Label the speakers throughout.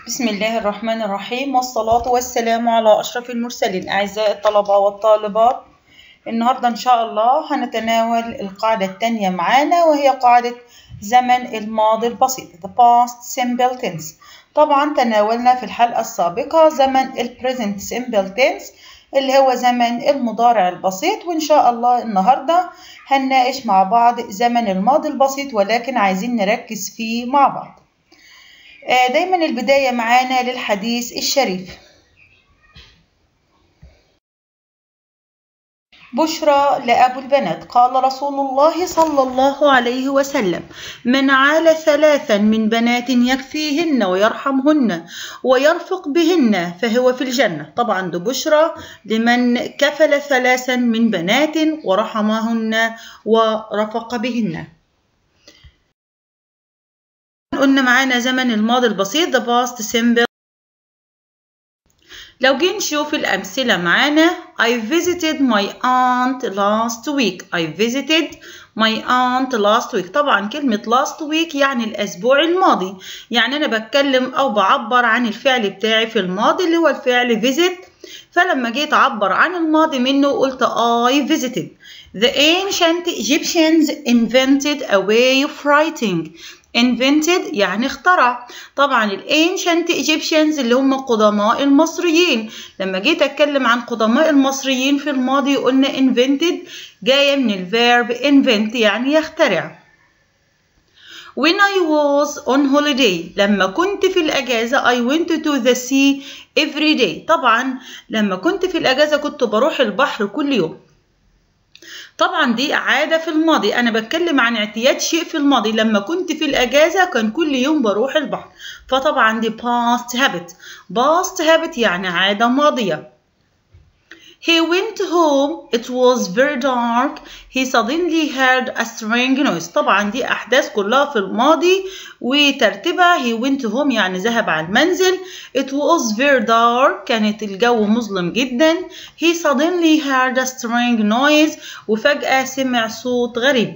Speaker 1: بسم الله الرحمن الرحيم والصلاة والسلام على أشرف المرسلين أعزائي الطلبة والطالبات النهاردة إن شاء الله هنتناول القاعدة التانية معانا وهي قاعدة زمن الماضي البسيط the past simple tense طبعا تناولنا في الحلقة السابقة زمن ال present simple tense اللي هو زمن المضارع البسيط وإن شاء الله النهاردة هنناقش مع بعض زمن الماضي البسيط ولكن عايزين نركز فيه مع بعض دايما البداية معانا للحديث الشريف بشرى لأبو البنات قال رسول الله صلى الله عليه وسلم من عال ثلاثا من بنات يكفيهن ويرحمهن ويرفق بهن فهو في الجنة طبعا ده بشرى لمن كفل ثلاثا من بنات ورحمهن ورفق بهن قلنا معانا زمن الماضي البسيط the past simple لو جينا نشوف الأمثلة معانا I visited my aunt last week I visited my aunt last week طبعا كلمة last week يعني الأسبوع الماضي يعني أنا بتكلم أو بعبر عن الفعل بتاعي في الماضي اللي هو الفعل visit فلما جيت أعبر عن الماضي منه قلت I visited The ancient Egyptians invented a way of writing invented يعني اخترع طبعا الانشنت ايجيبشنز اللي هم قدماء المصريين لما جيت اتكلم عن قدماء المصريين في الماضي قلنا invented جايه من الفيرب invent يعني يخترع When I was on holiday لما كنت في الأجازة I went to the sea every day طبعا لما كنت في الأجازة كنت بروح البحر كل يوم طبعا دي عادة في الماضي أنا بتكلم عن اعتياد شيء في الماضي لما كنت في الأجازة كان كل يوم بروح البحر فطبعا دي past habit past habit يعني عادة ماضية He went home. It was very dark. He suddenly heard a strange noise. طبعا دي أحداث كلها في الماضي وترتيبها he went home يعني ذهب على المنزل. It was very dark. كانت الجو مظلم جدا. He suddenly heard a strange noise. وفجأة سمع صوت غريب.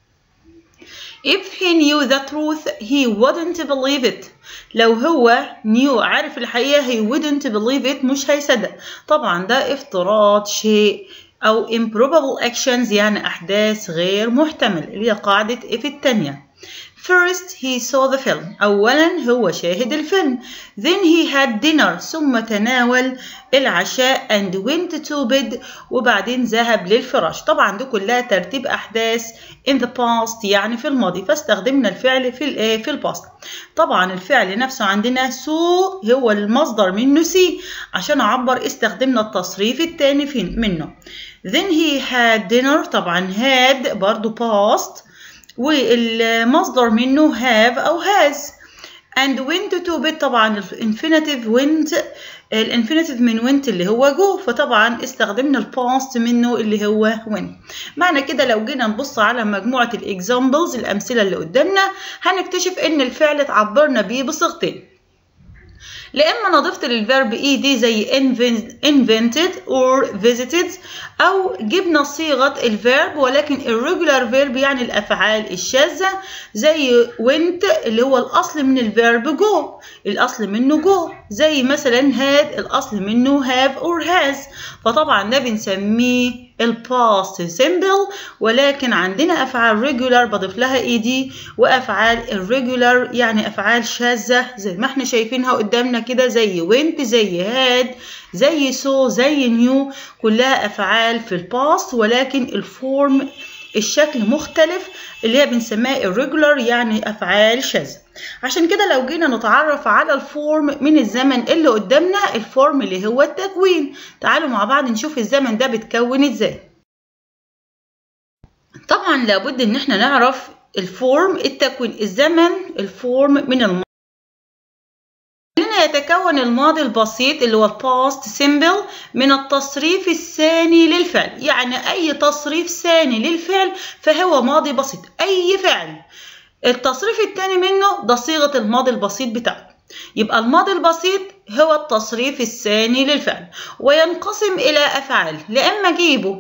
Speaker 1: If he knew the truth, he wouldn't believe it. لو هو knew عارف الحقيقة he wouldn't believe it مش هيصدق. طبعا ده افتراض شيء أو improbable actions يعني أحداث غير محتمل اللي هي قاعدة if التانية. First he saw the film. أولا هو شاهد الفيلم. Then he had dinner. ثم تناول العشاء and went to bed. وبعدين ذهب للفراش. طبعا دي كلها ترتيب أحداث in the past يعني في الماضي. فاستخدمنا الفعل في ال في الباست. طبعا الفعل نفسه عندنا so هو المصدر منه see. عشان أعبر استخدمنا التصريف الثاني في منه. Then he had dinner. طبعا had برضو past. والمصدر منه have أو has and went to bed طبعا الانفينيتيف went الانفينيتيف من went اللي هو جو فطبعا استخدمنا الباست منه اللي هو when معنى كده لو جينا نبص على مجموعة الاكزامبلز الأمثلة اللي قدامنا هنكتشف إن الفعل اتعبرنا بيه بصيغتين لا اما انا ضفت للفيرب اي دي زي invented or visited او جبنا صيغه الفيرب ولكن الريجولار فيرب يعني الافعال الشاذه زي went اللي هو الاصل من الفيرب جو الاصل منه جو زي مثلا had الاصل منه have or has فطبعا ده بنسميه الباست سيمبل ولكن عندنا افعال ريجولار بضيف لها اي دي وافعال الريجولار يعني افعال شاذه زي ما احنا شايفينها قدامنا كده زي went زي had زي so زي new كلها افعال في الباست ولكن الفورم الشكل مختلف اللي هي بنسميها irregular يعني افعال شاذه عشان كده لو جينا نتعرف على الفورم من الزمن اللي قدامنا الفورم اللي هو التكوين تعالوا مع بعض نشوف الزمن ده بيتكون ازاي طبعا لابد ان احنا نعرف الفورم التكوين الزمن الفورم من الماضي هنا يتكون الماضي البسيط اللي هو الباست سيمبل من التصريف الثاني للفعل يعني اي تصريف ثاني للفعل فهو ماضي بسيط اي فعل التصريف الثاني منه ده صيغة الماضي البسيط بتاعته يبقى الماضي البسيط هو التصريف الثاني للفعل وينقسم إلى أفعال لا إما أجيبه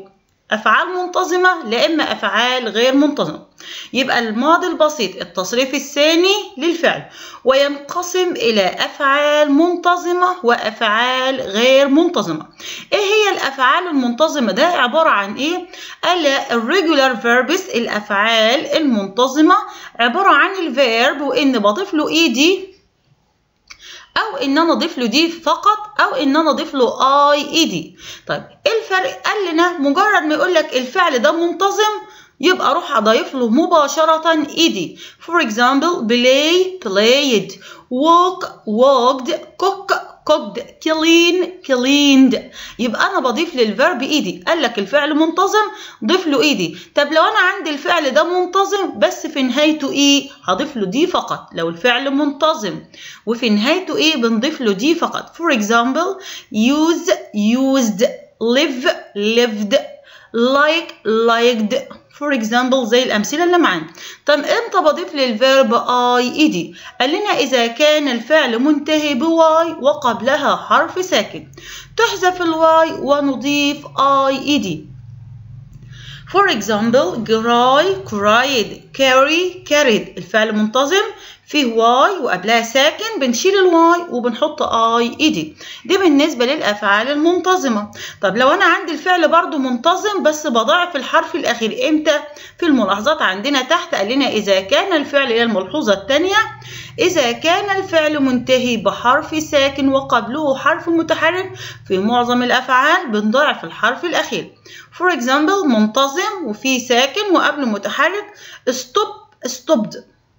Speaker 1: أفعال منتظمة لا إما أفعال غير منتظمة يبقى الماضي البسيط التصريف الثاني للفعل وينقسم إلى أفعال منتظمة وأفعال غير منتظمة إيه هي الأفعال المنتظمة ده عبارة عن إيه؟ قال الريجولار verbs الأفعال المنتظمة عبارة عن الفيرب وإن بضيف له إي دي او ان انا اضيف له دي فقط او ان انا اضيف له اي اي دي طيب ايه الفرق قال لنا مجرد ما يقول لك الفعل ده منتظم يبقى اروح اضيف له مباشره اي دي for example play played walk walked cook cooked clean cleaned يبقى انا بضيف للفيرب ايدي قال لك الفعل منتظم ضيف له ايدي طب لو انا عندي الفعل ده منتظم بس في نهايته ايه هضيف له دي فقط لو الفعل منتظم وفي نهايته ايه بنضيف له دي فقط for example use used live lived like liked for example زي الأمثلة اللي معانا طب امتى بضيف للفيرب اي اي دي قال لنا إذا كان الفعل منتهي بواي وقبلها حرف ساكن تحذف الواي ونضيف اي اي دي For example, cry, cried, carry, carried الفعل منتظم فيه واي وقبلها ساكن بنشيل الواي وبنحط اي اي دي دي بالنسبه للافعال المنتظمه طب لو انا عندي الفعل برضو منتظم بس بضاعف الحرف الاخير امتى في الملاحظات عندنا تحت قال لنا اذا كان الفعل هي الملحوظه الثانيه اذا كان الفعل منتهي بحرف ساكن وقبله حرف متحرك في معظم الافعال بنضاعف الحرف الاخير for example منتظم وفيه ساكن وقبله متحرك stop stopped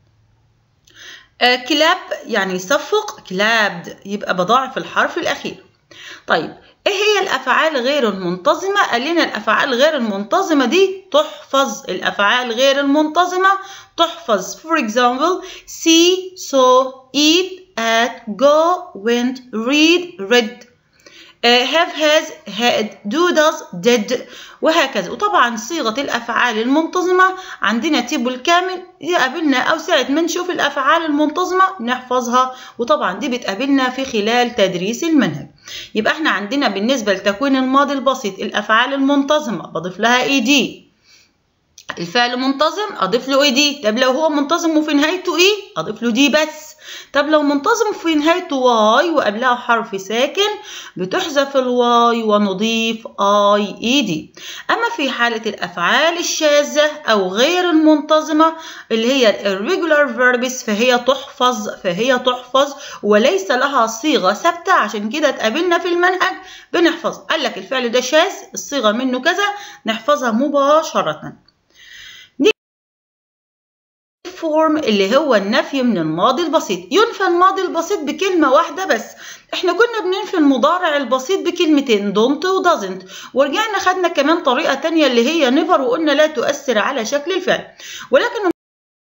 Speaker 1: كلاب يعني يصفق كلابد يبقى بضاعف الحرف الأخير طيب ايه هي الافعال غير المنتظمه قال لنا الافعال غير المنتظمه دي تحفظ الافعال غير المنتظمه تحفظ for example see saw eat at go went read read have has had do does did وهكذا وطبعا صيغة الأفعال المنتظمة عندنا تيبل كامل يقابلنا أو ساعة ما نشوف الأفعال المنتظمة نحفظها وطبعا دي بتقابلنا في خلال تدريس المنهج يبقى احنا عندنا بالنسبة لتكوين الماضي البسيط الأفعال المنتظمة بضيف لها اي دي الفعل منتظم اضيف له اي دي طب لو هو منتظم وفي نهايته ايه اضيف له دي بس طب لو منتظم في نهايته واي وقبلها حرف ساكن بتحذف الواي ونضيف اي اي دي اما في حالة الافعال الشاذة او غير المنتظمة اللي هي الirregular verbs فهي تحفظ فهي تحفظ وليس لها صيغة ثابتة عشان كده تقابلنا في المنهج بنحفظ قال لك الفعل ده شاذ الصيغة منه كذا نحفظها مباشرة فورم اللي هو النفي من الماضي البسيط ينفى الماضي البسيط بكلمة واحدة بس احنا كنا بننفي المضارع البسيط بكلمتين don't و doesn't ورجعنا خدنا كمان طريقة تانية اللي هي never وقلنا لا تؤثر على شكل الفعل ولكن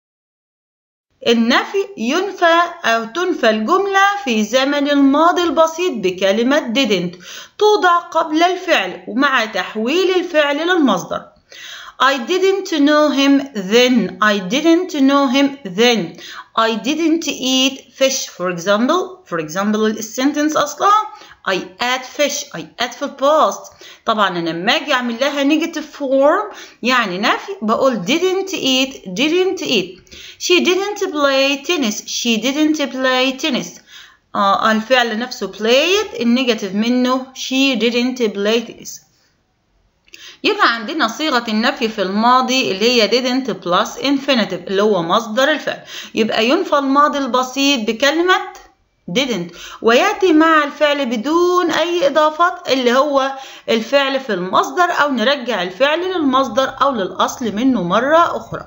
Speaker 1: النفي ينفى أو تنفى الجملة في زمن الماضي البسيط بكلمة didn't توضع قبل الفعل ومع تحويل الفعل للمصدر I didn't know him then. I didn't know him then. I didn't eat fish. For example, for example, السنتنس أصلا I ate fish. I ate في الباست. طبعا أنا لما أجي أعمل لها negative form يعني نفي بقول didn't eat didn't eat. She didn't play tennis. She didn't play tennis. آه الفعل نفسه played النيجاتيف منه she didn't play tennis. يبقى عندنا صيغة النفي في الماضي اللي هي didn't plus infinitive اللي هو مصدر الفعل يبقى ينفى الماضي البسيط بكلمة didn't ويأتي مع الفعل بدون أي إضافات اللي هو الفعل في المصدر أو نرجع الفعل للمصدر أو للأصل منه مرة أخرى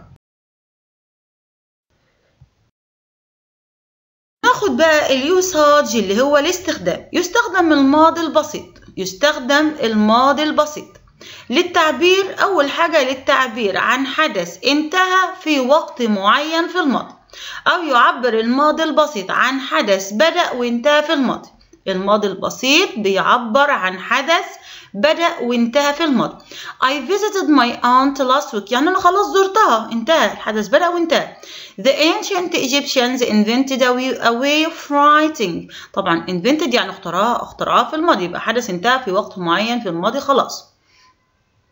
Speaker 1: ناخد بقى اليوساج اللي هو الاستخدام يستخدم الماضي البسيط يستخدم الماضي البسيط للتعبير أول حاجة للتعبير عن حدث انتهى في وقت معين في الماضي أو يعبر الماضي البسيط عن حدث بدأ وانتهى في الماضي الماضي البسيط بيعبر عن حدث بدأ وانتهى في الماضي I visited my aunt last week يعني أنا خلاص زرتها انتهى الحدث بدأ وانتهى The ancient Egyptians invented a way, a way of writing طبعا invented يعني اختراع اختراع في الماضي يبقى حدث انتهى في وقت معين في الماضي خلاص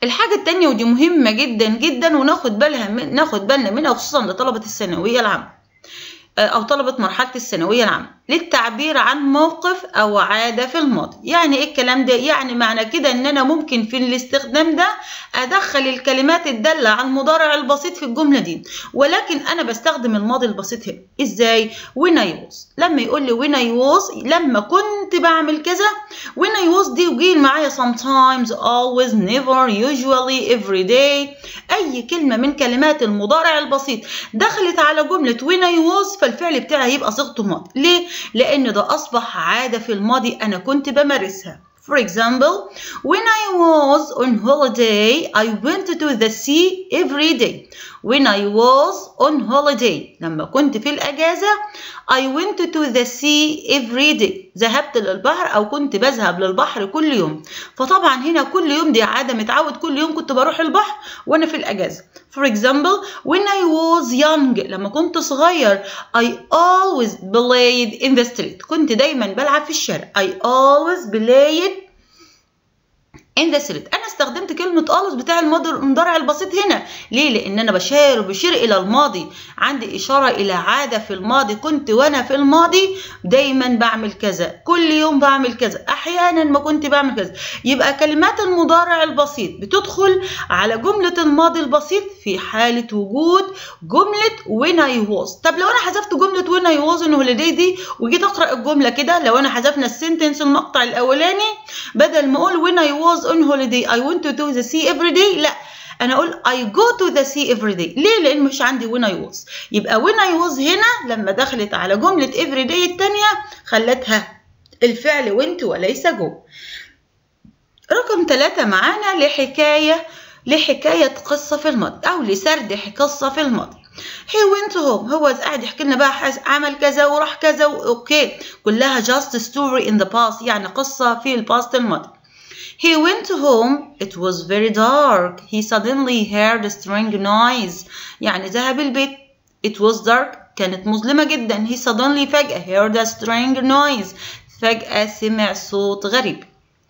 Speaker 1: الحاجة التانية ودي مهمة جدا جدا وناخد بالها من ناخد بالنا منها خصوصا لطلبة الثانوية العامة أو طلبة مرحلة الثانوية العامة للتعبير عن موقف أو عادة في الماضي يعني إيه الكلام ده؟ يعني معنى كده إن أنا ممكن في الاستخدام ده أدخل الكلمات الدالة على المضارع البسيط في الجملة دي ولكن أنا بستخدم الماضي البسيط هنا إزاي؟ when I was لما يقول لي when I was لما كنت بعمل كذا when I was دي وجيل معايا sometimes always never usually every day أي كلمة من كلمات المضارع البسيط دخلت على جملة when I was فالفعل بتاعي هيبقى صيغته ماضي ليه؟ لأن ده أصبح عادة في الماضي أنا كنت بمارسها For example, when I was on holiday, I went to the sea every day. When I was on holiday, لما كنت في الأجازة, I went to the sea every day. ذهبت للبحر أو كنت بذهب للبحر كل يوم. فطبعا هنا كل يوم دي عادة متعود كل يوم كنت بروح البحر وأنا في الأجازة. For example, when I was young, لما كنت صغير, I always played in the street. كنت دايما بلعب في الشارع. I always played in the street. أنا استخدمت كلمة always بتاع المضارع البسيط هنا. ليه؟ لأن أنا بشار وبشير إلى الماضي. عندي إشارة إلى عادة في الماضي. كنت وأنا في الماضي دايما بعمل كذا. كل يوم بعمل كذا. أحيانا ما كنت بعمل كذا. يبقى كلمات المضارع البسيط بتدخل على جملة الماضي البسيط في حالة وجود جملة when I was. طب لو أنا حذفت جملة when I was on holiday دي وجيت أقرأ الجملة كده لو أنا حذفنا السنتنس المقطع الأولاني بدل ما أقول when I was on holiday I went to the sea every day لا انا اقول I go to the sea every day ليه لان مش عندي when I was يبقى when I was هنا لما دخلت على جملة every day التانية خلتها الفعل went وليس go رقم ثلاثة معانا لحكاية لحكاية قصة في الماضي أو لسرد قصة في الماضي he went home هو قاعد يحكي لنا بقى عمل كذا وراح كذا اوكي كلها just story in the past يعني قصة في الباست الماضي He went home. It was very dark. He suddenly heard a strange noise. يعني ذهب البيت. It was dark. كانت مظلمة جدا. He suddenly فجأة heard a strange noise. فجأة سمع صوت غريب.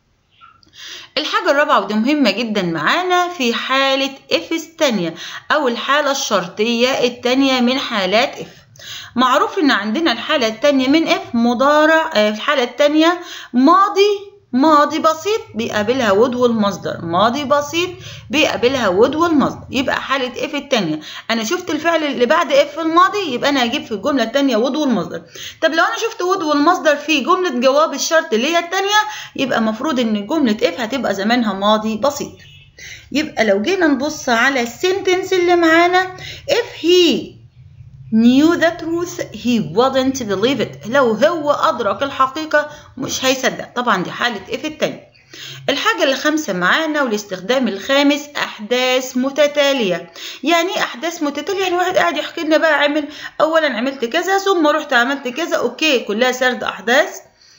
Speaker 1: الحاجة الرابعة ودي مهمة جدا معانا في حالة if الثانية أو الحالة الشرطية الثانية من حالات if. معروف إن عندنا الحالة الثانية من if مضارع الحالة الثانية ماضي ماضي بسيط بيقابلها would والمصدر ماضي بسيط بيقابلها would والمصدر يبقى حالة if التانية أنا شفت الفعل اللي بعد if في الماضي يبقى أنا هجيب في الجملة التانية would والمصدر طب لو أنا شفت would والمصدر في جملة جواب الشرط اللي هي التانية يبقى المفروض إن جملة if هتبقى زمانها ماضي بسيط يبقى لو جينا نبص على السنتنس اللي معانا if he knew the truth he wouldn't believe it لو هو أدرك الحقيقة مش هيصدق طبعا دي حالة if التانية الحاجة الخامسة معانا والاستخدام الخامس أحداث متتالية يعني إيه أحداث متتالية يعني واحد قاعد يحكي لنا بقى عمل أولا عملت كذا ثم رحت عملت كذا أوكي كلها سرد أحداث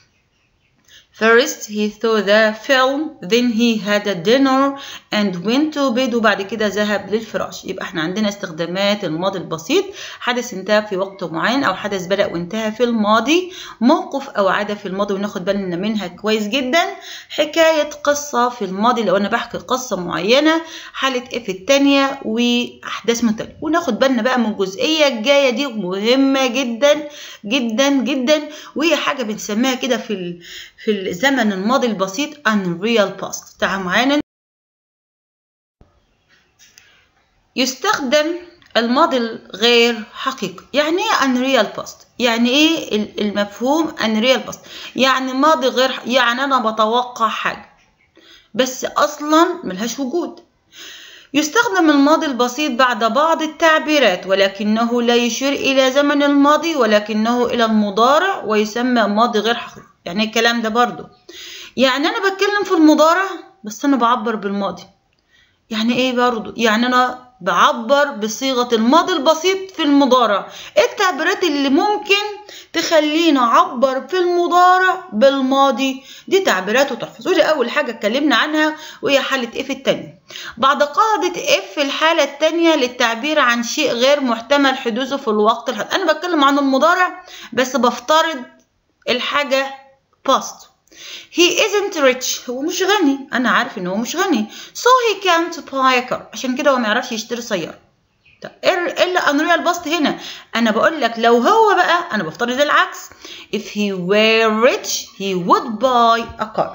Speaker 1: First he saw the film then he had a dinner and went to bed وبعد كده ذهب للفراش يبقى احنا عندنا استخدامات الماضي البسيط حدث انتهى في وقت معين او حدث بدأ وانتهى في الماضي موقف او عادة في الماضي وناخد بالنا منها كويس جدا حكاية قصة في الماضي لو انا بحكي قصة معينة حالة اف التانية واحداث متتالية وناخد بالنا بقى من الجزئية الجاية دي مهمة جدا جدا جدا وهي حاجة بنسميها كده في في الزمن الماضي البسيط unreal past تعالوا معانا يستخدم الماضي الغير حقيقي يعني ايه unreal past يعني ايه المفهوم unreal past يعني ماضي غير يعني انا بتوقع حاجه بس اصلا ملهاش وجود يستخدم الماضي البسيط بعد بعض التعبيرات ولكنه لا يشير إلى زمن الماضي ولكنه إلى المضارع ويسمى ماضي غير حقيقي يعني الكلام ده برضو يعني أنا بتكلم في المضارع بس أنا بعبر بالماضي يعني إيه برضو يعني أنا بعبر بصيغة الماضي البسيط في المضارع ايه التعبيرات اللي ممكن تخلينا اعبر في المضارع بالماضي دي تعبيرات وتحفظ ودي اول حاجة اتكلمنا عنها وهي حالة اف التانية بعد قاعدة اف الحالة التانية للتعبير عن شيء غير محتمل حدوثه في الوقت الحالي انا بتكلم عن المضارع بس بفترض الحاجة past he isn't rich هو مش غني أنا عارف إن هو مش غني so he can't buy a car عشان كده هو ما يعرفش يشتري سيارة طب ايه اللي unreal past هنا أنا بقول لك لو هو بقى أنا بفترض العكس if he were rich he would buy a car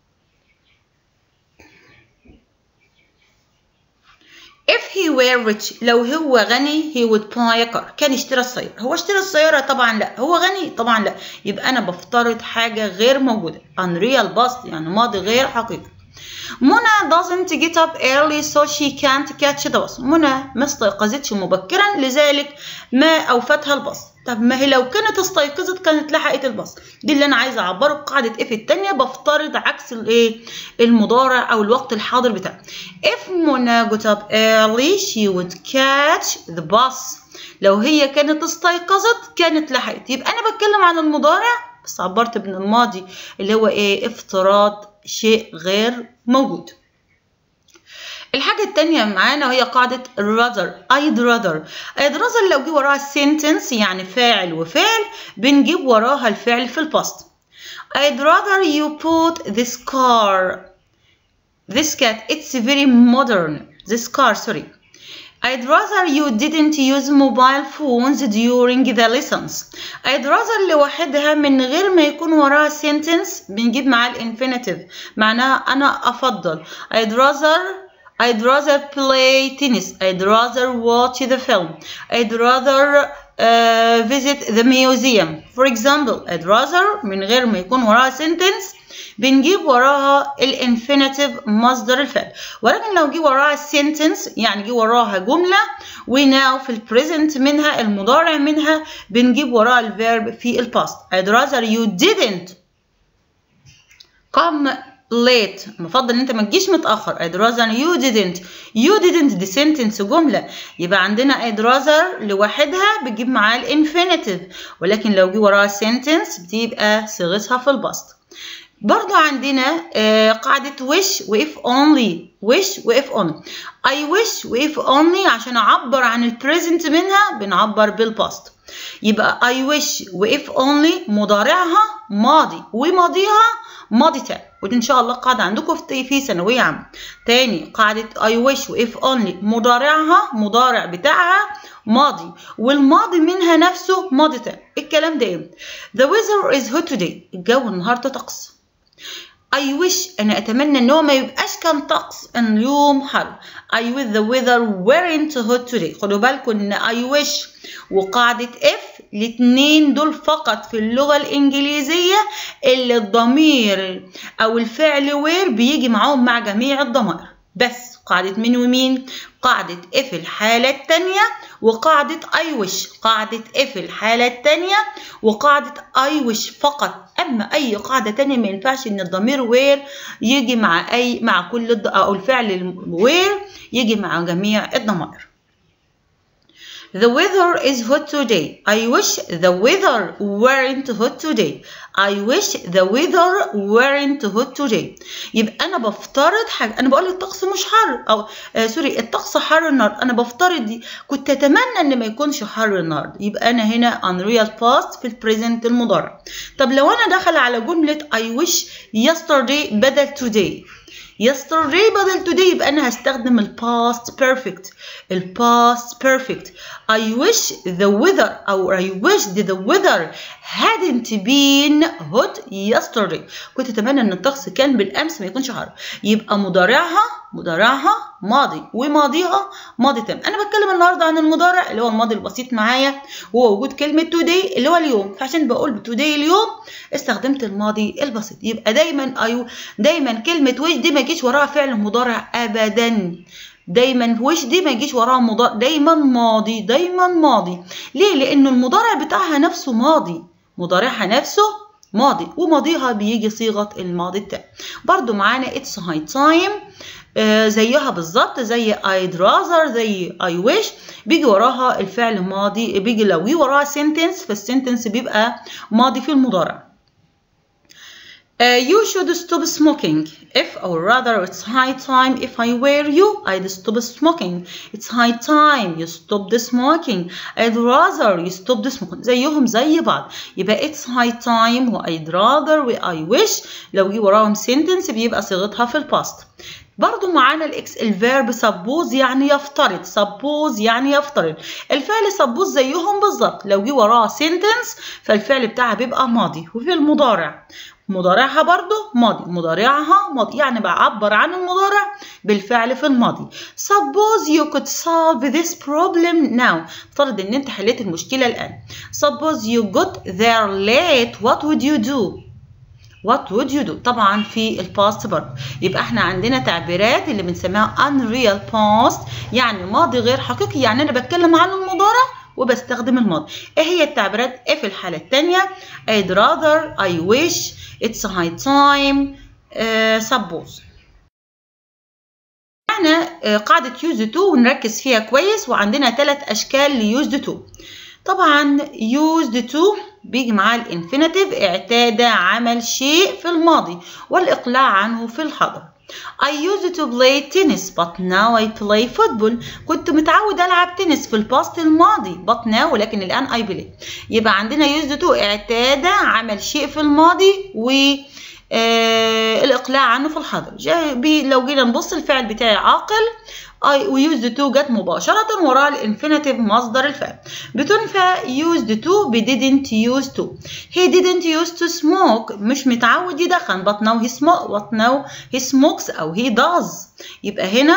Speaker 1: If he were rich لو هو غني he would buy a car كان اشترى السيارة هو اشترى السيارة طبعا لا هو غني طبعا لا يبقى أنا بفترض حاجة غير موجودة unreal past يعني ماضي غير حقيقي منى doesn't get up early so she can't catch the bus منى ما استيقظتش مبكرا لذلك ما أوفتها الباص طب ما هي لو كانت استيقظت كانت لحقت الباص دي اللي انا عايزه اعبره بقاعده اف الثانيه بفترض عكس الايه المضارع او الوقت الحاضر بتاعه if منى got up early she would catch the bus لو هي كانت استيقظت كانت لحقت يبقى انا بتكلم عن المضارع بس عبرت بين الماضي اللي هو ايه افتراض شيء غير موجود الحاجة التانية معانا وهي قاعدة rather I'd rather I'd rather لو جه وراها sentence يعني فاعل وفعل بنجيب وراها الفعل في الباست I'd rather you put this car this cat it's very modern this car sorry I'd rather you didn't use mobile phones during the lessons. I'd rather لوحدها من غير ما يكون وراها sentence بنجيب معاها الانفينيتيف معناها أنا أفضل. I'd rather I'd rather play tennis. I'd rather watch the film. I'd rather uh, visit the museum. For example, I'd rather من غير ما يكون وراها sentence بنجيب وراها الانفينيتيف مصدر الفعل ولكن لو جه وراها sentence يعني جه وراها جملة وناو في البريزنت منها المضارع منها بنجيب وراها الفيرب في الباست I'd rather you didn't come late مفضل ان انت ما تجيش متاخر I'd rather you didn't you didn't دي sentence جمله يبقى عندنا I'd rather لوحدها بتجيب معاها الانفينيتيف ولكن لو جه وراها sentence بتبقى صيغتها في البسط برضو عندنا آه قاعدة wish و if only wish و if only I wish و if only عشان أعبر عن البريزنت منها بنعبر بالباست يبقى I wish و if only مضارعها ماضي وماضيها ماضي تام ودي إن شاء الله قاعدة عندكم في في ثانوية عامة تاني قاعدة I wish و if only مضارعها مضارع بتاعها ماضي والماضي منها نفسه ماضي تام الكلام ده ايه The weather is hot today الجو النهارده طقس I wish أنا أتمنى إن هو ما يبقاش كان طقس إن اليوم حر I wish the weather weren't hot today خدوا بالكم إن I wish وقاعدة if الاتنين دول فقط في اللغة الإنجليزية اللي الضمير أو الفعل where بيجي معاهم مع جميع الضمائر بس قاعدة مين ومين قاعدة if الحالة التانية وقاعدة I wish قاعدة if الحالة التانية وقاعدة I wish فقط أما أي قاعدة تانية ما ينفعش إن الضمير where يجي مع أي مع كل الض... أو الفعل where يجي مع جميع الضمائر The weather is hot today. I wish the weather weren't hot today. I wish the weather weren't hot today. يبقى أنا بفترض حاجة أنا بقول الطقس مش حر أو آه سوري الطقس حر النهاردة أنا بفترض دي كنت أتمنى إن ما يكونش حر النهاردة يبقى أنا هنا unreal past في البريزنت المضارع. طب لو أنا داخل على جملة I wish yesterday بدل today yesterday بدل today يبقى أنا هستخدم ال past perfect ال past perfect I wish the weather أو I wish the weather hadn't been hot yesterday كنت أتمنى إن الطقس كان بالأمس ما يكونش حر يبقى مضارعها مضارعها ماضي وماضيها ماضي تام أنا بتكلم النهاردة عن المضارع اللي هو الماضي البسيط معايا وهو وجود كلمة today اللي هو اليوم فعشان بقول today اليوم استخدمت الماضي البسيط يبقى دايما أيوه دايما كلمة wish دي ما يجيش وراها فعل مضارع أبدا دايما وش دي ما يجيش وراها مضارع دايما ماضي دايما ماضي ليه لأن المضارع بتاعها نفسه ماضي مضارعها نفسه ماضي وماضيها بيجي صيغة الماضي التام برضو معانا it's high time آه زيها بالظبط زي I'd rather زي I wish بيجي وراها الفعل ماضي بيجي لو جه وراها sentence فالسنتنس بيبقى ماضي في المضارع Uh, you should stop smoking. If, or rather, it's high time if I were you, I'd stop smoking. It's high time you stop the smoking. I'd rather you stop the smoking. زيهم زي بعض. يبقى it's high time و I'd rather و I wish لو جه وراهم sentence بيبقى صيغتها في الباست. برضو معانا الاكس الفيرب suppose يعني يفترض suppose يعني يفترض الفعل suppose زيهم بالظبط لو جه وراها sentence فالفعل بتاعها بيبقى ماضي وفي المضارع مضارعها برضو ماضي مضارعها ماضي يعني بعبر عن المضارع بالفعل في الماضي suppose you could solve this problem now افترض ان انت حليت المشكلة الان suppose you got there late what would you do What would you do؟ طبعا في الباست برضه يبقى احنا عندنا تعبيرات اللي بنسميها unreal past يعني ماضي غير حقيقي يعني انا بتكلم عن المضارع وبستخدم الماضي ايه هي التعبيرات ايه في الحالة التانية I'd rather I wish it's high time uh, suppose معنا قاعدة use to ونركز فيها كويس وعندنا ثلاث أشكال ل use to طبعا used to بيجي معاه الانفينيتيف اعتاد عمل شيء في الماضي والإقلاع عنه في الحاضر I used to play tennis but now I play football كنت متعود ألعب تنس في الباست الماضي but now ولكن الآن I play يبقى عندنا used to اعتاد عمل شيء في الماضي و آه الإقلاع عنه في الحاضر لو جينا نبص الفعل بتاعي عاقل I ويوزد تو جت مباشرة وراء الانفينيتيف مصدر الفعل بتنفى used to ب didn't use to he didn't use to smoke مش متعود يدخن but now he smoke but now he smokes أو he does يبقى هنا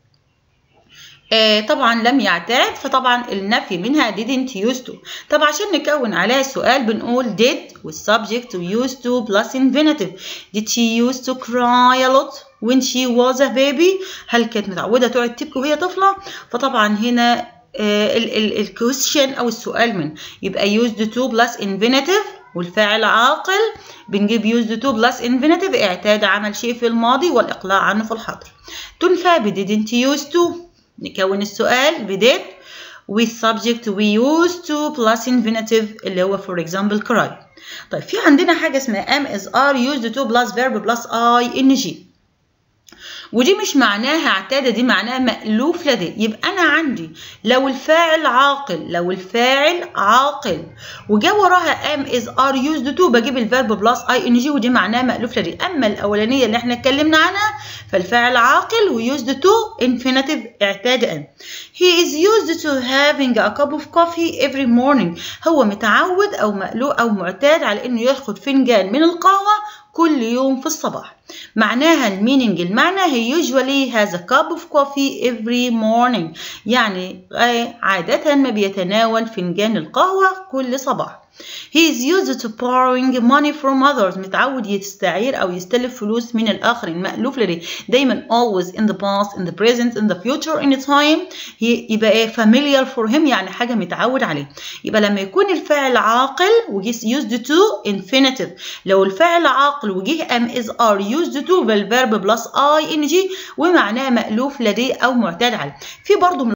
Speaker 1: آه طبعا لم يعتاد فطبعا النفي منها didn't use to طب عشان نكون عليها السؤال بنقول did والsubject used to plus infinitive did she used to cry a lot when she was a baby هل كانت متعودة تقعد تبكي وهي طفلة فطبعا هنا الكويشن أو السؤال من يبقى used to plus infinitive والفاعل عاقل بنجيب used to plus infinitive اعتاد عمل شيء في الماضي والإقلاع عنه في الحاضر تنفى ب didn't use to نكون السؤال ب did with subject we used to plus infinitive اللي هو for example cry طيب في عندنا حاجة اسمها am is are used to plus verb plus ing ودي مش معناها اعتاد دي معناها مألوف لديه يبقى أنا عندي لو الفاعل عاقل لو الفاعل عاقل وجا وراها am is are used to بجيب الفيرب بلس ing ودي معناها مألوف لديه أما الأولانية اللي احنا اتكلمنا عنها فالفاعل عاقل و used to infinitive اعتاد أن he is used to having a cup of coffee every morning هو متعود أو مألوف أو معتاد على إنه ياخد فنجان من القهوة كل يوم في الصباح معناها المينينج المعنى he usually has a cup of coffee every morning يعني عادة ما بيتناول فنجان القهوة كل صباح He is used to borrowing money from others متعود يستعير أو يستلف فلوس من الآخرين مألوف لديه دايما always in the past in the present in the future in time يبقى ايه familiar for him يعني حاجة متعود عليه يبقى لما يكون الفاعل عاقل وجه used to infinitive لو الفاعل عاقل وجه am is are used to بالverb plus ing ومعناه مألوف لديه أو معتاد عليه في برضه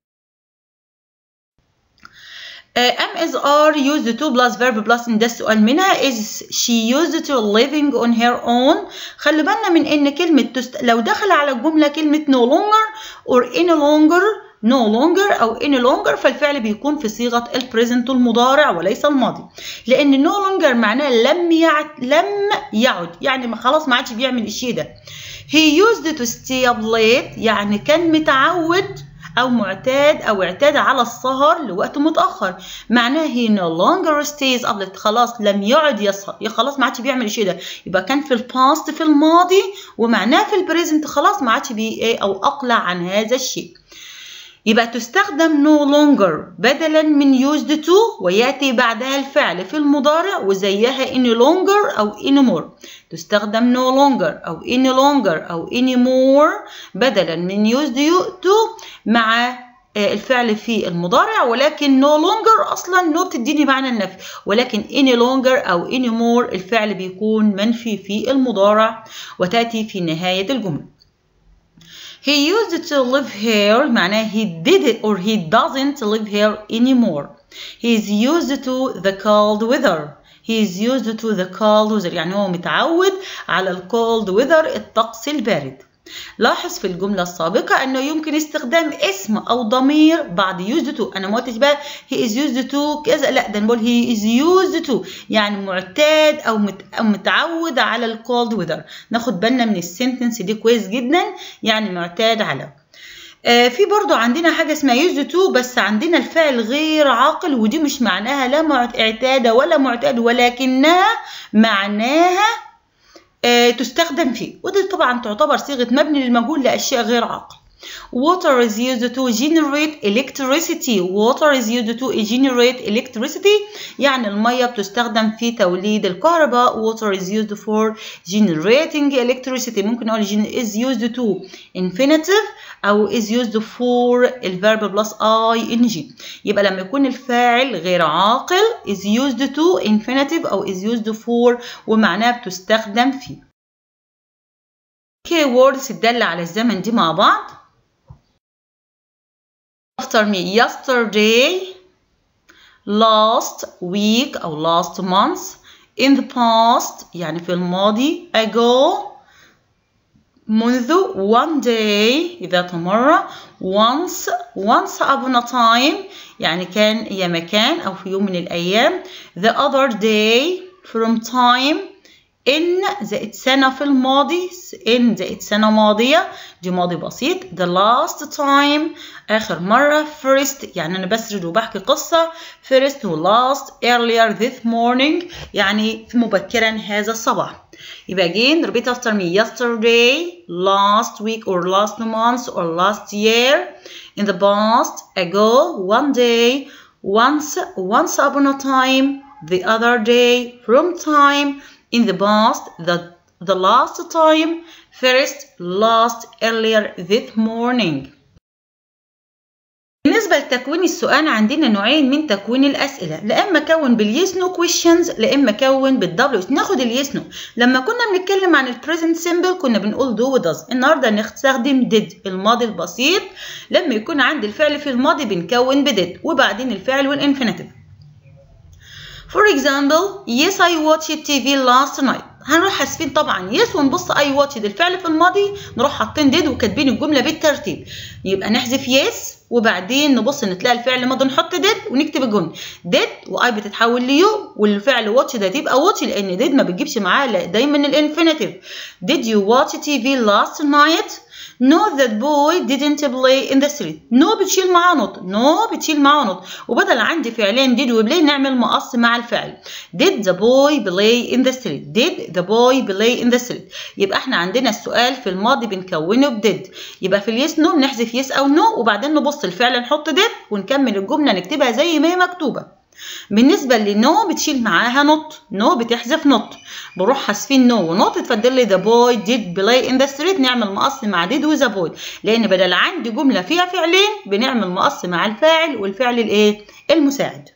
Speaker 1: am is are used to plus verb plus in ده السؤال منها is she used to living on her own خلي بالنا من ان كلمة تست... لو دخل على الجملة كلمة no longer or any longer no longer أو any longer فالفعل بيكون في صيغة البريزنت المضارع وليس الماضي لأن no longer معناه لم يعد لم يعد يعني ما خلاص ما عادش بيعمل الشيء ده he used to stay up late يعني كان متعود أو معتاد أو اعتاد على السهر لوقت متأخر معناه he no longer stays up late خلاص لم يعد يسهر خلاص ما عادش بيعمل الشيء ده يبقى كان في الباست في الماضي ومعناه في البريزنت خلاص ما عادش بي ايه أو أقلع عن هذا الشيء يبقى تستخدم no longer بدلا من used to ويأتي بعدها الفعل في المضارع وزيها any longer أو any more تستخدم no longer أو any longer أو any more بدلا من used to مع الفعل في المضارع ولكن no longer أصلا no بتديني معنى النفي ولكن any longer أو any more الفعل بيكون منفي في المضارع وتأتي في نهاية الجملة He used to live here معناه he did it or he doesn't live here anymore. He is used to the cold weather. he is used to the cold weather يعني هو متعود على ال cold weather الطقس البارد لاحظ في الجملة السابقة أنه يمكن استخدام اسم أو ضمير بعد used to أنا ما قلتش بقى he is used to كذا لا ده نقول he is used to يعني معتاد أو, مت... أو متعود على ال cold weather ناخد بالنا من السنتنس دي كويس جدا يعني معتاد على آه في برضو عندنا حاجة اسمها used to بس عندنا الفعل غير عاقل ودي مش معناها لا معتادة ولا معتاد ولكنها معناها آه تستخدم فيه ودي طبعا تعتبر صيغة مبني للمجهول لأشياء غير عاقل Water is used to generate electricity. Water is used to generate electricity. يعني المية بتستخدم في توليد الكهرباء. Water is used for generating electricity. ممكن نقول is used to infinitive أو is used for الverb plus ing. يبقى لما يكون الفاعل غير عاقل is used to infinitive أو is used for ومعناها بتستخدم فيه. keywords تدل على الزمن دي مع بعض. after me yesterday last week أو last month in the past يعني في الماضي ago منذ one day ذات مرة once once upon a time يعني كان يا مكان أو في يوم من الأيام the other day from time in زائد سنة في الماضي in زائد سنة ماضية دي ماضي بسيط the last time آخر مرة first يعني أنا بسرد وبحكي قصة first و last earlier this morning يعني في مبكرا هذا الصباح يبقى again repeat after me yesterday last week or last month or last year in the past ago one day once once upon a time the other day from time in the past the the last time first last earlier this morning بالنسبة لتكوين السؤال عندنا نوعين من تكوين الأسئلة لا إما كون باليس نو questions لا إما كون بالدبليو ناخد اليس نو لما كنا بنتكلم عن البريزنت سيمبل كنا بنقول دو وداز النهاردة نستخدم did الماضي البسيط لما يكون عندي الفعل في الماضي بنكون بدid وبعدين الفعل والانفينيتيف For example, yes I watched TV last night. هنروح حاسبين طبعا yes ونبص I watched الفعل في الماضي نروح حاطين did وكاتبين الجملة بالترتيب. يبقى نحذف yes وبعدين نبص نتلاقي الفعل الماضي نحط did ونكتب الجملة. did واي بتتحول ليو والفعل watch ده تبقى watch لأن did ما بتجيبش معاه دايما الانفينيتيف. Did you watch TV last night? No that boy didn't play in the street. No بتشيل معاه نوت. No بتشيل معاه نوت. وبدل عندي فعلين did وبلاي نعمل مقص مع الفعل. Did the boy play in the street? Did the boy play in the street? يبقى احنا عندنا السؤال في الماضي بنكونه ب did. يبقى في اليس نو بنحذف يس او نو وبعدين نبص الفعل نحط did ونكمل الجملة نكتبها زي ما هي مكتوبة. بالنسبة لنو بتشيل معاها نوت نو بتحذف نوت بروح حاسفين نو ونوت تفضل لي ذا بوي ديد بلاي ان ذا ستريت نعمل مقص مع ديد وذا بوي لان بدل عندي جملة فيها فعلين بنعمل مقص مع الفاعل والفعل الايه المساعد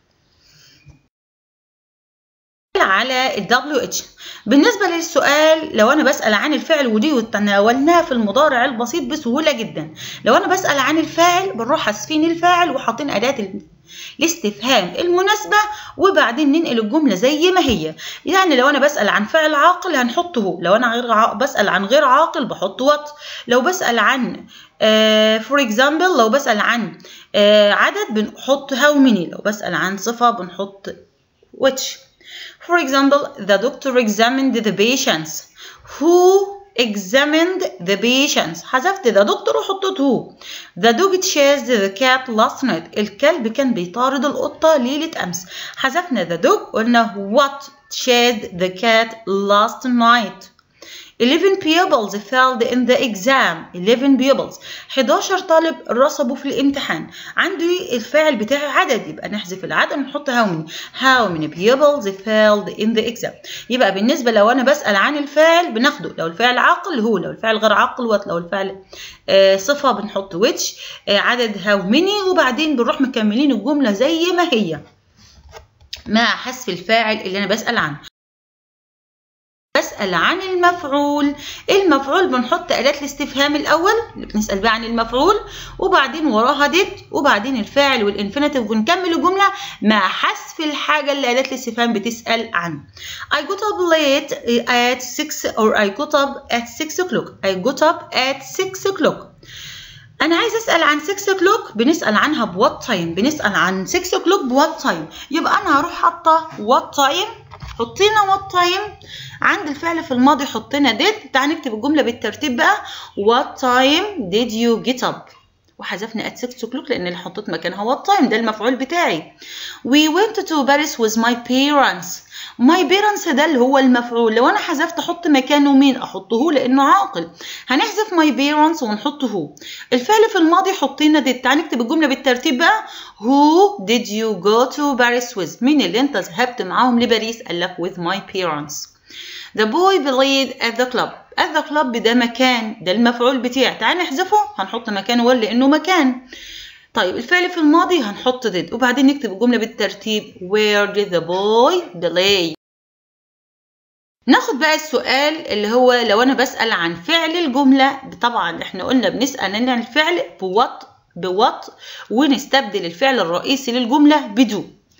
Speaker 1: على ال WH بالنسبة للسؤال لو أنا بسأل عن الفعل ودي وتناولناها في المضارع البسيط بسهولة جدا لو أنا بسأل عن الفاعل بنروح حاسفين الفاعل وحاطين أداة الاستفهام المناسبة وبعدين ننقل الجملة زي ما هي يعني لو أنا بسأل عن فعل عاقل هنحطه هو لو أنا غير ع... بسأل عن غير عاقل بحط وات لو بسأل عن فور uh, اكزامبل لو بسأل عن uh, عدد بنحط how many لو بسأل عن صفة بنحط which For example, the doctor examined the patients. Who examined the patients حذفت the doctor وحطيت who the dog chased the cat last night الكلب كان بيطارد القطة ليلة أمس حذفنا the dog قلنا what chased the cat last night 11 pupils failed in the exam 11 pupils 11 طالب رسبوا في الامتحان عندي الفاعل بتاعي عدد يبقى نحذف العدد ونحط how many how many pupils failed in the exam يبقى بالنسبة لو أنا بسأل عن الفاعل بناخده لو الفاعل عاقل هو لو الفاعل غير عاقل وات لو الفاعل آه صفة بنحط which آه عدد how many وبعدين بنروح مكملين الجملة زي ما هي مع حذف الفاعل اللي أنا بسأل عنه بسأل عن المفعول المفعول بنحط أداة الاستفهام الأول اللي بنسأل بقى عن المفعول وبعدين وراها did وبعدين الفاعل والانفينيتيف ونكمل الجملة مع حذف الحاجة اللي أداة الاستفهام بتسأل عنها I got up late at 6 or I got up at 6 o'clock I got up at 6 o'clock أنا عايز أسأل عن 6 o'clock بنسأل عنها بوات تايم بنسأل عن 6 o'clock بوات تايم يبقى أنا هروح حاطة وات تايم حط لنا وات تايم عند الفعل في الماضي حط لنا did تعال نكتب الجملة بالترتيب بقى what time did you get up وحذفنا at 6 o'clock لأن اللي حطيت مكانها what time ده المفعول بتاعي we went to Paris with my parents my parents ده اللي هو المفعول لو أنا حذفت أحط مكانه مين أحطه لأنه عاقل هنحذف my parents ونحطه هو الفعل في الماضي حطينا did تعال نكتب الجملة بالترتيب بقى who did you go to Paris with مين اللي أنت ذهبت معاهم لباريس قال لك with my parents The boy played at the club. At the club ده مكان ده المفعول بتاعي تعال نحذفه هنحط مكانه ولا لأنه مكان. طيب الفعل في الماضي هنحط did وبعدين نكتب الجملة بالترتيب Where did the boy play؟ ناخد بقى السؤال اللي هو لو أنا بسأل عن فعل الجملة طبعا احنا قلنا بنسأل عن الفعل بوات بوات ونستبدل الفعل الرئيسي للجملة بدو.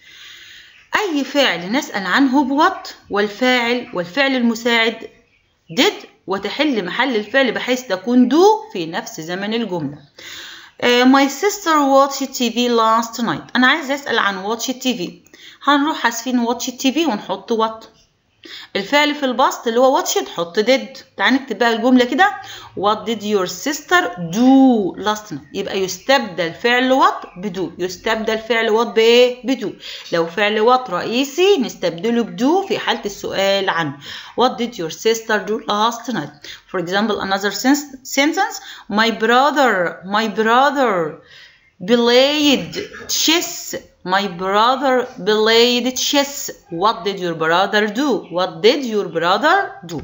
Speaker 1: أي فعل نسأل عنه بوات والفاعل والفعل المساعد did وتحل محل الفعل بحيث تكون do في نفس زمن الجملة. Uh, my sister watched TV last night. أنا عايز أسأل عن watch TV. هنروح حاسفين watch TV ونحط what. الفعل في البسط اللي هو watched حط did. تعال نكتب بقى الجملة كده. What did your sister do last night؟ يبقى يستبدل فعل what بدو. يستبدل فعل what بإيه؟ بدو. لو فعل what رئيسي نستبدله بدو في حالة السؤال عنه. What did your sister do last night? For example, another sentence. My brother, my brother played chess. My brother played chess. What did your brother do? What did your brother do?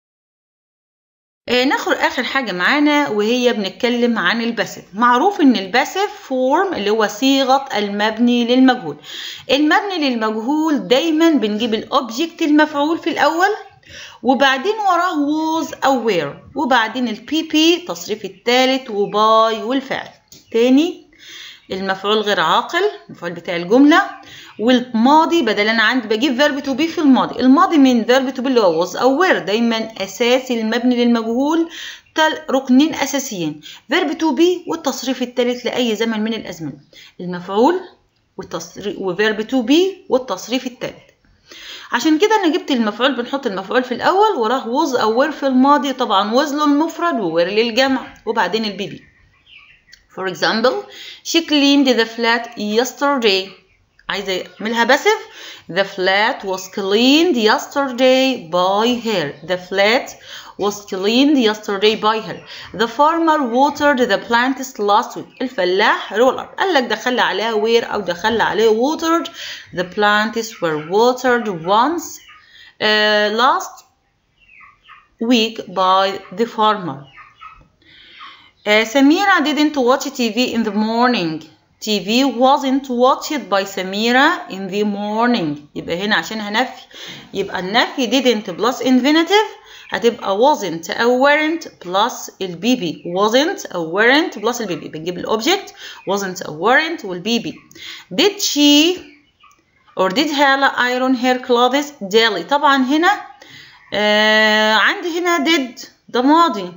Speaker 1: آه ناخد آخر حاجة معانا وهي بنتكلم عن الباسف معروف إن الباسف فورم اللي هو صيغة المبني للمجهول المبني للمجهول دايما بنجيب الأوبجكت المفعول في الأول وبعدين وراه was أو were وبعدين البي بي تصريف التالت وباي والفعل تاني المفعول غير عاقل المفعول بتاع الجملة والماضي بدل انا عندي بجيب فيرب تو بي في الماضي الماضي من فيرب تو بي اللي هو was او were دايما اساسي المبني للمجهول تل ركنين اساسيين فيرب تو بي والتصريف الثالث لاي زمن من الازمنه المفعول والتصريف وفيرب تو بي والتصريف الثالث عشان كده انا جبت المفعول بنحط المفعول في الاول وراه was او were في الماضي طبعا was للمفرد وwere للجمع وبعدين البي بي For example, she cleaned the flat yesterday. عايزة أعملها باسف. The flat was cleaned yesterday by her. The flat was cleaned yesterday by her. The farmer watered the plants last week. الفلاح رولر قال لك دخل عليها where أو دخل عليه watered. The plants were watered once uh, last week by the farmer. Uh, Samira didn't watch TV in the morning. TV wasn't watched by Samira in the morning. يبقى هنا عشان هنفي يبقى النفي didn't plus infinitive هتبقى wasn't أو weren't plus البي بي wasn't أو weren't plus البي بي بنجيب الأوبجكت wasn't أو weren't والبي بي did she or did Hala iron her clothes daily طبعا هنا آه عندي هنا did ده ماضي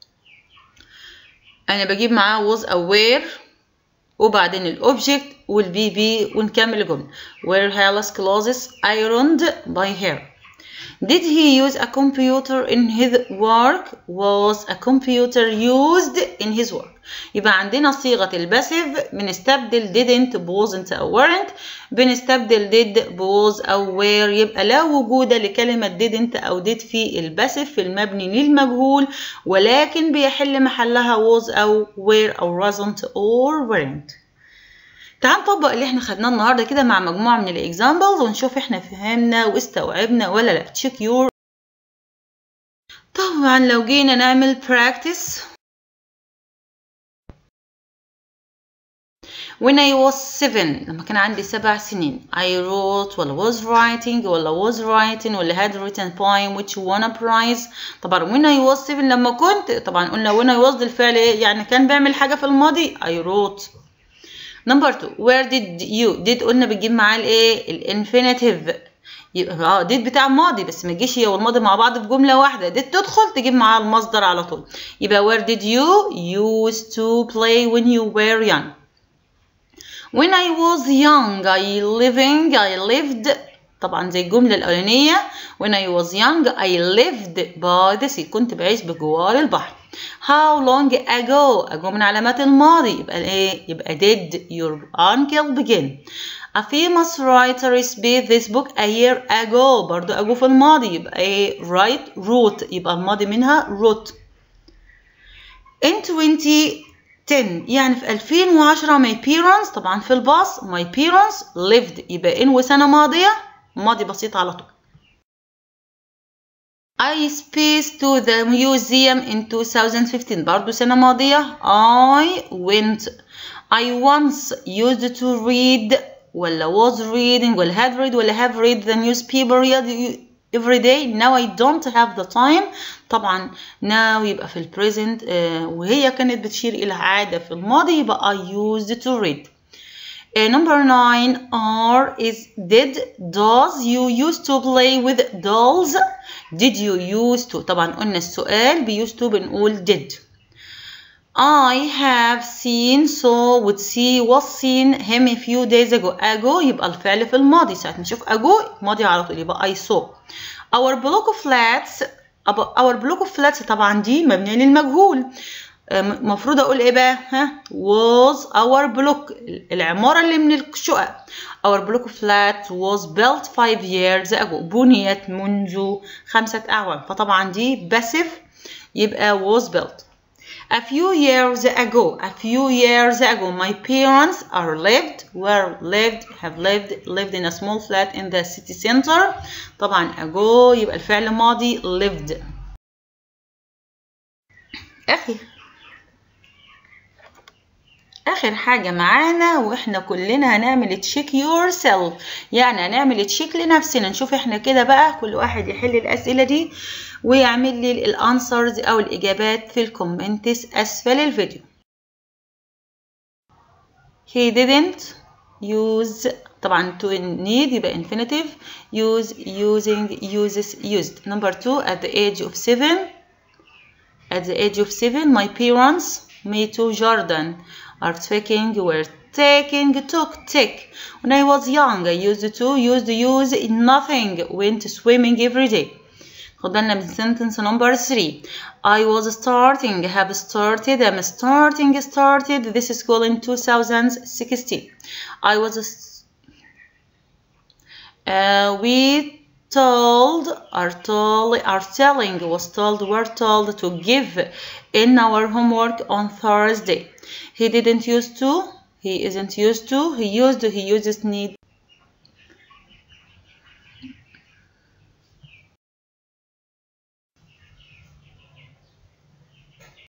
Speaker 1: انا بجيب معاه was او where وبعدين الاوبجكت والبي بي ونكمل الجمله where Hala's clothes ironed by her did he use a computer in his work was a computer used in his work يبقى عندنا صيغة الباسيف بنستبدل didn't wasn't أو weren't بنستبدل did was أو were يبقى لا وجود لكلمة didn't أو did في الباسيف في المبني للمجهول ولكن بيحل محلها was أو were أو wasn't or weren't تعال نطبق اللي احنا خدناه النهارده كده مع مجموعة من الاكزامبلز ونشوف احنا فهمنا واستوعبنا ولا لا check your طبعا لو جينا نعمل practice when I was seven لما كان عندي سبع سنين I wrote ولا was writing ولا was writing ولا had written poem which won a prize طبعا when I was seven لما كنت طبعا قلنا when I was الفعل ايه يعني كان بيعمل حاجة في الماضي I wrote number two where did you did قلنا بتجيب معاه الايه الانفينيتيف يبقى اه did بتاع الماضي بس ما تجيش هي والماضي مع بعض في جمله واحده did تدخل تجيب معاها المصدر على طول يبقى where did you used to play when you were young when I was young I living I lived طبعا زي الجملة الأولانية when I was young I lived by the sea كنت بعيش بجوار البحر how long ago ago من علامات الماضي يبقى ايه يبقى did your uncle begin a famous writer speak this book a year ago برضو ago في الماضي يبقى ايه write wrote يبقى الماضي منها wrote in 2010 يعني في 2010 my parents طبعا في الباص my parents lived يبقى in وسنة ماضية ماضي بسيط على طول I spaced to the museum in 2015 برضو سنة ماضية I went I once used to read ولا was reading ولا had read ولا have read the newspaper every day now I don't have the time طبعا now يبقى في البريزنت وهي كانت بتشير إلى عادة في الماضي يبقى I used to read Uh, number nine R is did does you used to play with dolls did you used to طبعا قلنا السؤال ب used to بنقول did I have seen saw would see was seen him a few days ago ago يبقى الفعل في الماضي ساعة ما نشوف ago ماضي على طول يبقى I saw our block of flats our block of flats طبعا دي مبنية للمجهول المفروض اقول ايه بقى ها was our block العماره اللي من الشقق our block of flat was built five years ago بنيت منذ خمسة أعوام فطبعا دي passive يبقى was built a few years ago a few years ago my parents are lived were lived have lived lived in a small flat in the city center طبعا ago يبقى الفعل ماضي lived أخي اخر حاجة معانا واحنا كلنا هنعمل تشيك يور سيلف يعني هنعمل تشيك لنفسنا نشوف احنا كده بقى كل واحد يحل الاسئلة دي ويعمل لي الانسرز او الاجابات في الكومنتس اسفل الفيديو he didn't use طبعا to need يبقى infinitive use using uses used number two at the age of seven at the age of seven my parents me to Jordan are taking were taking took take when I was young I used to used use nothing went swimming every day خد بالنا من sentence number three I was starting have started am starting started this school in 2016 I was uh, we told are told are telling was told were told to give in our homework on Thursday he didn't used to he isn't used to he used he uses need